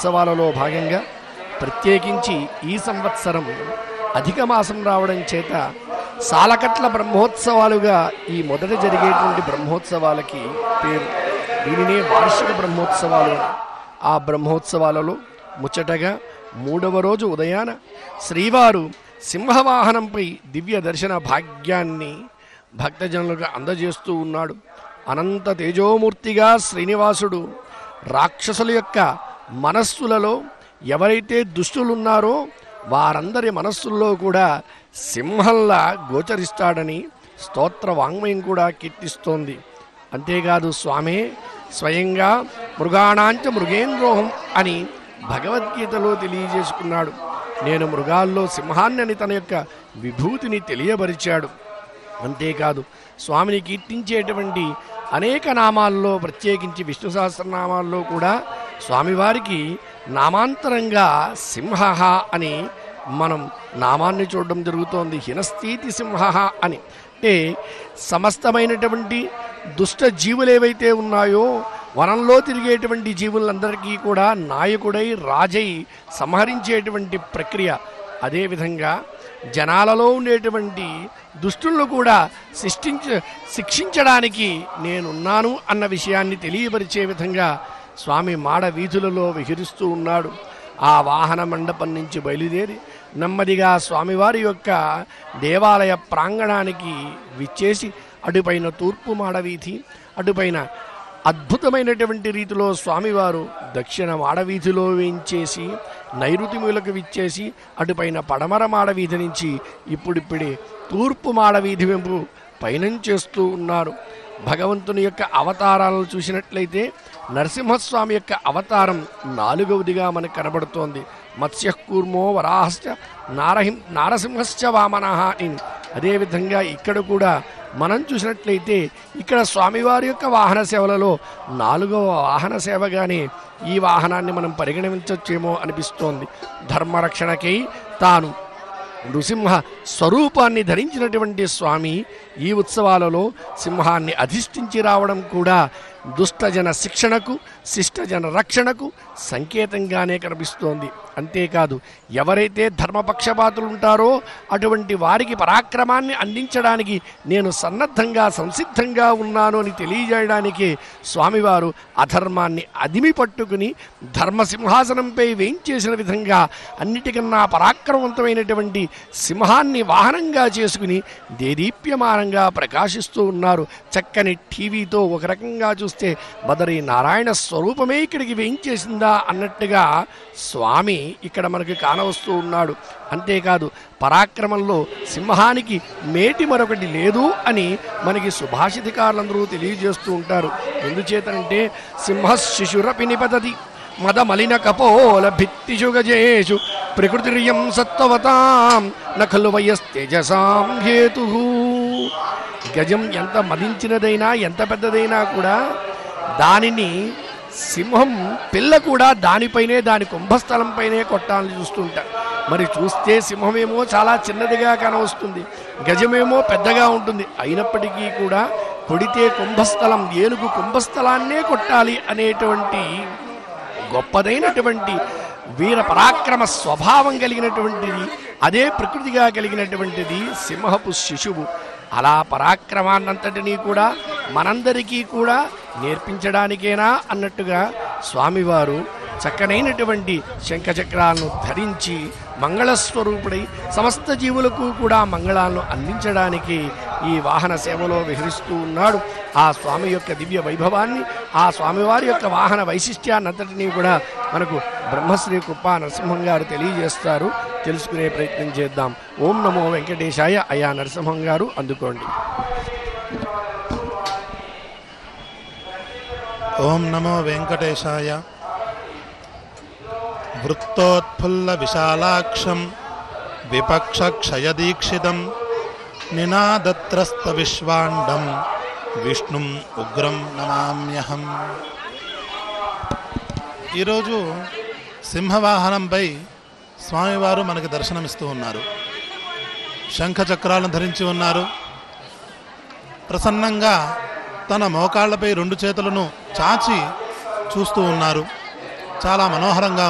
ఉత్సవాలలో భాగంగా ప్రత్యేకించి ఈ సంవత్సరం అధిక మాసం రావడం చేత సాలకట్ల బ్రహ్మోత్సవాలుగా ఈ మొదట జరిగేటువంటి బ్రహ్మోత్సవాలకి పేరు దీనినే వార్షిక బ్రహ్మోత్సవాలు అని. ఆ బ్రహ్మోత్సవాలలో ముచ్చటగా మూడవ రోజు ఉదయాన శ్రీవారు సింహవాహనంపై దివ్య దర్శన భాగ్యాన్ని భక్తజనులకు అందజేస్తూ ఉన్నాడు అనంత తేజోమూర్తిగా శ్రీనివాసుడు రాక్షసుల యొక్క మనస్సులలో ఎవరైతే దుష్టులున్నారో వారందరి మనస్సుల్లో కూడా సింహంలా గోచరిస్తాడని స్తోత్ర వాంగ్మయం కూడా కీర్తిస్తోంది అంతేకాదు స్వామే స్వయంగా మృగాణాంచ మృగేంద్రోహం అని భగవద్గీతలో తెలియజేసుకున్నాడు నేను మృగాల్లో సింహాన్ని అని తన యొక్క విభూతిని తెలియపరిచాడు అంతేకాదు స్వామిని కీర్తించేటువంటి అనేక నామాల్లో ప్రత్యేకించి విష్ణు సహస్రనామాల్లో కూడా స్వామివారికి నామాంతరంగా సింహ అని మనం నామాన్ని చూడడం జరుగుతోంది హినస్థితి సింహ అని అంటే సమస్తమైనటువంటి దుష్ట జీవులు ఏవైతే ఉన్నాయో వనంలో తిరిగేటువంటి జీవులందరికీ కూడా నాయకుడై రాజై సంహరించేటువంటి ప్రక్రియ అదేవిధంగా జనాలలో ఉండేటువంటి దుష్టులను కూడా శిష్టించ శిక్షించడానికి నేనున్నాను అన్న విషయాన్ని తెలియపరిచే విధంగా స్వామి మాడ వీధులలో విహరిస్తూ ఉన్నాడు ఆ వాహన మండపం నుంచి బయలుదేరి నెమ్మదిగా స్వామివారి యొక్క దేవాలయ ప్రాంగణానికి విచ్చేసి అటుపైన తూర్పు మాడవీధి అటుపైన అద్భుతమైనటువంటి రీతిలో స్వామివారు దక్షిణ మాడవీధిలో వేయించేసి నైరుతి మూలకు విచ్చేసి అటుపైన పడమర మాడవీధి నుంచి ఇప్పుడిప్పుడే తూర్పు మాడవీధి వెంపు పయనం ఉన్నారు భగవంతుని యొక్క అవతారాలను చూసినట్లయితే నరసింహస్వామి యొక్క అవతారం నాలుగవదిగా మనకు కనబడుతోంది మత్స్యకూర్మో వరాహశ్చ నారహిం నారసింహశ్చ వామనః అని అదేవిధంగా ఇక్కడ కూడా మనం చూసినట్లయితే ఇక్కడ స్వామివారి యొక్క వాహన సేవలలో నాలుగవ వాహన సేవగానే ఈ వాహనాన్ని మనం పరిగణించవచ్చేమో అనిపిస్తోంది ధర్మరక్షణకై తాను నృసింహ స్వరూపాన్ని ధరించినటువంటి స్వామి ఈ ఉత్సవాలలో సింహాన్ని అధిష్ఠించి రావడం కూడా దుష్టజన శిక్షణకు శిష్టజన రక్షణకు సంకేతంగానే కనిపిస్తోంది అంతేకాదు ఎవరైతే ధర్మపక్షపాతులు ఉంటారో అటువంటి వారికి పరాక్రమాన్ని అందించడానికి నేను సన్నద్ధంగా సంసిద్ధంగా ఉన్నాను అని తెలియజేయడానికి స్వామివారు అధర్మాన్ని అదిమి పట్టుకుని ధర్మసింహాసనంపై వేయించేసిన విధంగా అన్నిటికన్నా పరాక్రమవంతమైనటువంటి సింహాన్ని వాహనంగా చేసుకుని దేదీప్యమానంగా ప్రకాశిస్తూ ఉన్నారు చక్కని టీవీతో ఒక రకంగా చూస్తే బదరి నారాయణ స్వరూపమే ఇక్కడికి వేయించేసిందా అన్నట్టుగా స్వామి ఇక్కడ మనకి కానవస్తూ ఉన్నాడు అంతేకాదు పరాక్రమంలో సింహానికి మేటి మరొకటి లేదు అని మనకి సుభాషితకారులందరూ తెలియజేస్తూ ఉంటారు ఎందుచేతంటే సింహ శిశురపి నిపతది మద మలిన కపోల భిత్తిషు గజేషు ప్రకృతిరియం సత్వవతాం నఖలు వయస్తేజసాం హేతు గజం ఎంత మదించినదైనా ఎంత పెద్దదైనా కూడా దానిని సింహం పిల్ల కూడా దానిపైనే దాని కుంభస్థలంపైనే కొట్టాలని చూస్తుంటారు మరి చూస్తే సింహమేమో చాలా చిన్నదిగా కనవస్తుంది గజమేమో పెద్దగా ఉంటుంది అయినప్పటికీ కూడా కొడితే కుంభస్థలం ఏనుగు కుంభస్థలాన్నే కొట్టాలి అనేటువంటి గొప్పదైనటువంటి వీర పరాక్రమ స్వభావం కలిగినటువంటిది అదే ప్రకృతిగా కలిగినటువంటిది సింహపు శిశువు అలా పరాక్రమాన్నంతటినీ కూడా మనందరికీ కూడా నేర్పించడానికేనా అన్నట్టుగా స్వామివారు చక్కనైనటువంటి శంఖచక్రాలను ధరించి మంగళస్వరూపుడై సమస్త జీవులకు కూడా మంగళాలను అందించడానికి ఈ వాహన సేవలో విహరిస్తూ ఉన్నాడు ఆ స్వామి యొక్క దివ్య వైభవాన్ని ఆ స్వామివారి యొక్క వాహన వైశిష్ట్యాన్నంతటినీ కూడా మనకు బ్రహ్మశ్రీ కృపా నరసింహం గారు తెలియజేస్తారు తెలుసుకునే ప్రయత్నం చేద్దాం ఓం నమో వెంకటేశాయ అయా నరసింహం గారు అందుకోండి ఓం నమో వెంకటేశాయ వృత్తోత్ఫుల్ల విశాలాక్షం విపక్షక్షయదీక్షితం నినాదత్రస్త విశ్వాండం విష్ణుం ఉగ్రం నమామ్యహం ఈరోజు సింహవాహనంపై స్వామివారు మనకి దర్శనమిస్తూ ఉన్నారు శంఖ చక్రాలను ధరించి ఉన్నారు ప్రసన్నంగా తన మోకాళ్లపై రెండు చేతులను చాచి చూస్తూ ఉన్నారు చాలా మనోహరంగా